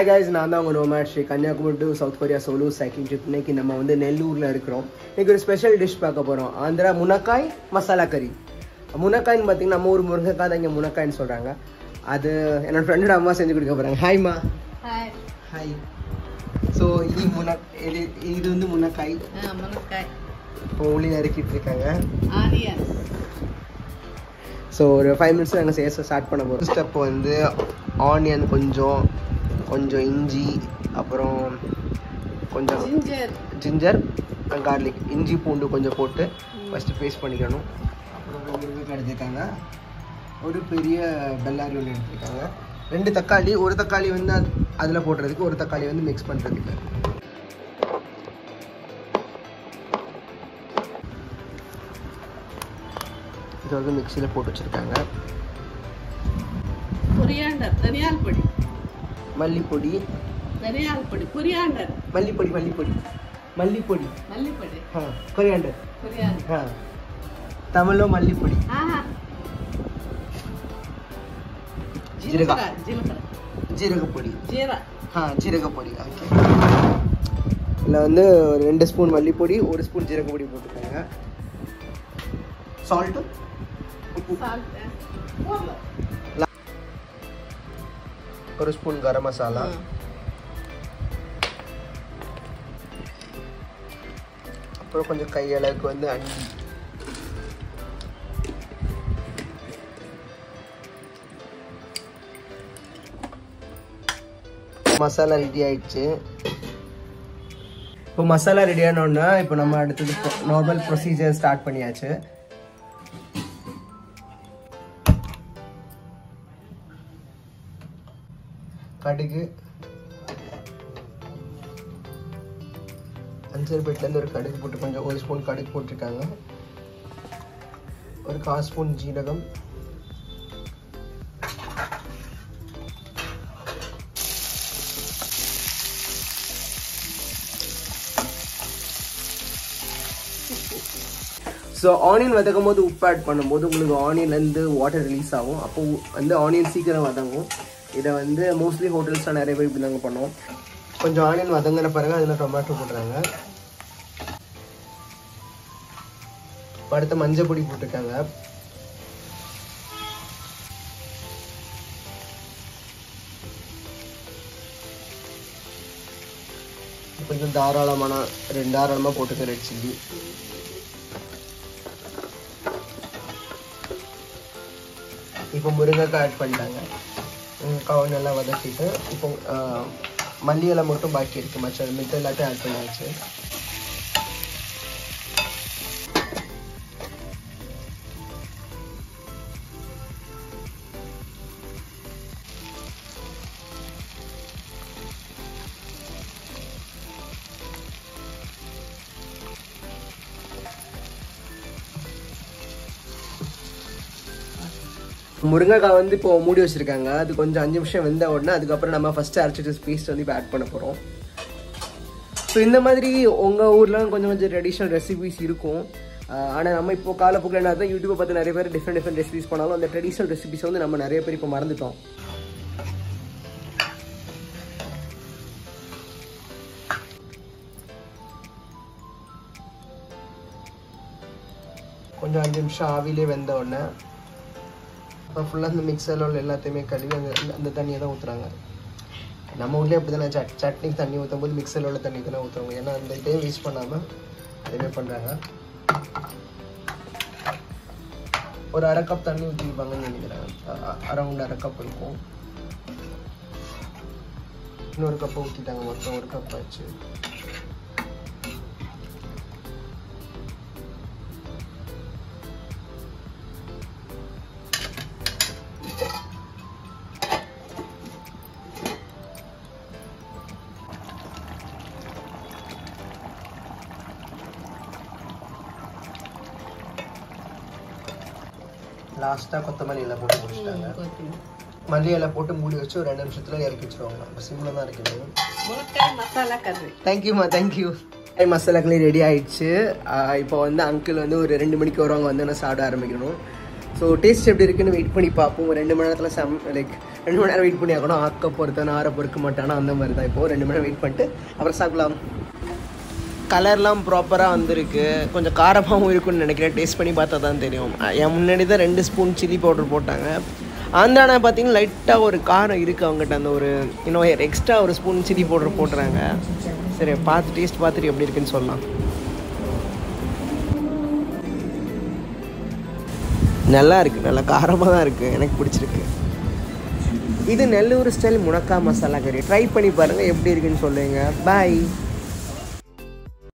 Hi guys நான் தான் உங்கள் nomad Sri Kanyakumari to South Korea solo cycle trip இன்னைக்கு நம்ம வந்து நெல்லூரில் இருக்கிறோம் இன்னைக்கு ஒரு ஸ்பெஷல் டிஷ் பார்க்க போகிறோம் ஆந்திரா முனக்காய் மசாலா கறி முனக்காய்னு பார்த்தீங்கன்னா நம்ம ஊர் முருங்கைக்காய் தான் இங்கே முனக்காய்னு சொல்கிறாங்க அது என்னோட ஃப்ரெண்டோட அம்மா செஞ்சு கொடுக்க போகிறாங்க ஹாய்மா ஹாய் ஹாய் ஸோ இது முன இது இது வந்து முனக்காய் முனக்காய் இப்போ உள்ளி நறுக்கிட்டு இருக்காங்க ஆனியன்ஸ் ஸோ ஒரு ஃபைவ் மினிட்ஸ் நாங்கள் செய்ய ஸ்டார்ட் பண்ண போகிறோம் ஸ்டெப் வந்து ஆனியன் கொஞ்சம் கொஞ்சம் இஞ்சி அப்புறம் கொஞ்சம் ஜிஞ்சர் ஜிஞ்சர் கார்லிக் இஞ்சி பூண்டு கொஞ்சம் போட்டு ஃபஸ்ட்டு பேஸ்ட் பண்ணிக்கணும் அப்புறம் ஒரு முருங்கைக்காய் எடுத்துருக்காங்க ஒரு பெரிய பெல்லாரி ஒன்று எடுத்துருக்காங்க ரெண்டு தக்காளி ஒரு தக்காளி வந்து அதில் போடுறதுக்கு ஒரு தக்காளி வந்து மிக்ஸ் பண்ணுறதுக்கு இது வந்து மிக்சியில் போட்டு வச்சுருக்காங்க கொரியாண்டர் தனியால் பொடி மல்லிப்பொடி தனியால் பொடி கொரியாண்டர் மல்லிப்பொடி மல்லிப்பொடி மல்லிப்பொடி மல்லிப்பொடி ஆ கொரியாண்டர் கொரியாண்டர் ஆ தமிழில் மல்லிப்பொடி ஆஹா ஜீரகம். ஜீரக ஜீரக ஜீரகப்பொடி ஜீரா ஆ ஜீரகப்பொடி ஓகே இதில் வந்து ஒரு ரெண்டு ஸ்பூன் மல்லிப்பொடி ஒரு ஸ்பூன் ஜீரகப்பொடி போட்டுக்கோங்க சால்ட்டு உப்பு சால்ட் போடலாம் ஒரு ஸ்பூன் கரம் மசாலா அப்புறம் கொஞ்சம் கையளவுக்கு வந்து அண்டி மசாலா ரெடி ஆயிடுச்சு இப்போ மசாலா ரெடி ஆனோன்னா இப்போ நம்ம அடுத்தது நார்மல் ப்ரொசீஜர் ஸ்டார்ட் பண்ணியாச்சு கடுகு அஞ்சல் பேட்லேருந்து ஒரு கடுகு போட்டு கொஞ்சம் ஒரு ஸ்பூன் கடுகு போட்டிருக்காங்க ஒரு கால் ஸ்பூன் ஜீரகம் ஸோ ஆனியன் வதக்கும் போது உப்பு ஆட் பண்ணும்போது உங்களுக்கு ஆனியன்லேருந்து வாட்டர் ரிலீஸ் ஆகும் அப்போ வந்து ஆனியன் சீக்கிரம் வதங்கும் இதை வந்து மோஸ்ட்லி ஹோட்டல்ஸில் நிறைய பேர் இப்படி தாங்க பண்ணுவோம் கொஞ்சம் ஆனியன் வதங்கின பிறகு அதில் டொமேட்டோ போட்டுறாங்க இப்ப அடுத்து மஞ்சள் பொடி போட்டிருக்காங்க கொஞ்சம் தாராளமான ரெண்டு தாராளமாக போட்டுக்க ரெட் சில்லி இப்போ முருங்கைக்காய் ஆட் பண்ணிட்டாங்க முருங்கைக்காவை நல்லா வதக்கிட்டு இப்போ ஆஹ், மல்லி இலை மட்டும் பாக்கி இருக்கு மச்ச மித்த எல்லாத்தையும் ஆட் பண்ணியாச்சு முருங்கைக்காய் வந்து இப்போ மூடி வச்சிருக்காங்க அது கொஞ்சம் அஞ்சு நிமிஷம் வெந்த உடனே அதுக்கப்புறம் நம்ம ஃபர்ஸ்ட் அரைச்சிட்டு பேஸ்ட் வந்து இப்போ ஆட் பண்ண போகிறோம் ஸோ இந்த மாதிரி உங்கள் ஊர்லாம் கொஞ்சம் கொஞ்சம் ட்ரெடிஷ்னல் ரெசிபிஸ் இருக்கும் ஆனால் நம்ம இப்போ காலப்போக்கில் என்ன தான் யூடியூப்பை பார்த்து நிறைய பேர் டிஃப்ரெண்ட் டிஃப்ரெண்ட் ரெசிபிஸ் பண்ணாலும் அந்த ட்ரெடிஷ்னல் ரெசிபிஸ் வந்து நம்ம நிறைய பேர் இப்போ மறந்துட்டோம் கொஞ்சம் அஞ்சு நிமிஷம் ஆவிலே வெந்த உடனே இப்போ ஃபுல்லாக இந்த மிக்சரில் உள்ள எல்லாத்தையுமே கழுவி அந்த அந்த- அந்த தண்ணியை தான் ஊற்றுறாங்க நம்ம ஊர்லேயே அப்படி தானே சட் சட்னிக்கு தண்ணி ஊற்றும் போது மிக்சரில் உள்ள தண்ணி தானே ஊற்றுவாங்க ஏன்னா அந்த இதையும் வேஸ்ட் பண்ணாமல் அதுவே பண்ணுறாங்க ஒரு அரை கப் தண்ணி ஊற்றிருப்பாங்கன்னு நினைக்கிறேன் அரௌண்ட் அரை கப் இருக்கும் இன்னொரு கப்பை ஊற்றிட்டாங்க மொத்தம் ஒரு கப் ஆச்சு லாஸ்ட்டாக கொத்தமல்லி இலை போட்டு முடிச்சிட்டாங்க மல்லி இலை போட்டு மூடி வச்சு ஒரு ரெண்டு நிமிஷத்துல இறக்கி வச்சிருவாங்க நம்ம சிம்மில் தான் இருக்கணும் முனக்காய் மசாலா கறி தேங்க்யூம்மா தேங்க்யூ மசாலாக்களே ரெடி ஆயிடுச்சு ஆஹ் இப்போ வந்து அங்கிள் வந்து ஒரு ரெண்டு மணிக்கு வருவாங்க வந்து நான் சாப்பிட ஆரம்பிக்கணும் ஸோ டேஸ்ட் எப்படி இருக்குன்னு வெயிட் பண்ணி பார்ப்போம் ஒரு ரெண்டு மணி நேரத்தில் சம் லைக் ரெண்டு மணி நேரம் வெயிட் பண்ணி ஆகணும் ஆக்க பொறுத்தவன ஆற பொறுக்க மாட்டானா அந்த மாதிரி தான் இப்போ ரெண்டு மணி நேரம் வெயிட் பண்ணிட்டு அப்புறம் சாப்பிடலாம் கலர்லாம் ப்ராப்பராக வந்திருக்கு கொஞ்சம் காரமாகவும் இருக்கும்னு நினைக்கிறேன் டேஸ்ட் பண்ணி பார்த்தா தான் தெரியும் என் முன்னாடி தான் ரெண்டு ஸ்பூன் சில்லி பவுடர் போட்டாங்க ஆந்திரானா பார்த்தீங்கன்னா லைட்டாக ஒரு காரம் இருக்குது அவங்ககிட்ட அந்த ஒரு இன்னும் எக்ஸ்ட்ரா ஒரு ஸ்பூன் சில்லி பவுடர் போட்டுறாங்க சரி பார்த்து டேஸ்ட் பார்த்துட்டு எப்படி இருக்குன்னு சொல்லலாம் நல்லா இருக்குது நல்லா காரமாக தான் இருக்குது எனக்கு பிடிச்சிருக்கு இது நெல்லூர் ஸ்டைல் முனக்கா மசாலா கறி ட்ரை பண்ணி பாருங்கள் எப்படி இருக்குன்னு சொல்லுங்க பாய்